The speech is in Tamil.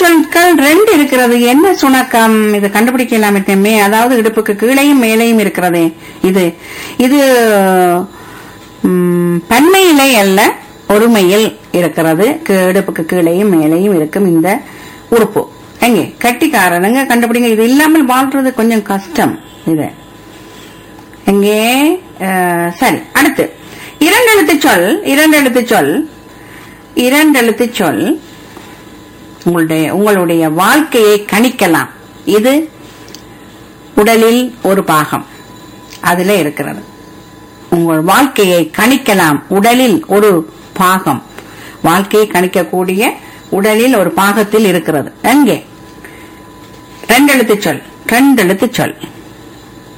சொற்கள் ரெண்டு இருக்கிறது என்ன சுணக்கம் இது கண்டுபிடிக்கலாம் மே அதாவது இடுப்புக்கு கீழையும் மேலேயும் இருக்கிறதே இது இது ம், பன்மையிலே அல்ல ஒருமையில் இருக்கிறது கீ- இடுப்புக்கு கீழையும் மேலேயும் இருக்கும் இந்த உறுப்பு எங்கே கட்டிக்காரனுங்க கண்டுபிடிங்க இது இல்லாமல் வாழ்றது கொஞ்சம் கஷ்டம் இது எங்கே அஹ், சரி அடுத்து இரண்டு எழுத்து சொல் இரண்டு எழுத்து சொல் இரண்டு எழுத்து சொல் உங்களுடைய உங்களுடைய வாழ்க்கையை கணிக்கலாம் இது உடலில் ஒரு பாகம் அதுல இருக்கிறது உங்கள் வாழ்க்கையை கணிக்கலாம் உடலில் ஒரு பாகம் வாழ்க்கையை கணிக்கக்கூடிய உடலில் ஒரு பாகத்தில் இருக்கிறது எங்கே ரெண்டு எழுத்து சொல் ரெண்டு எழுத்து சொல்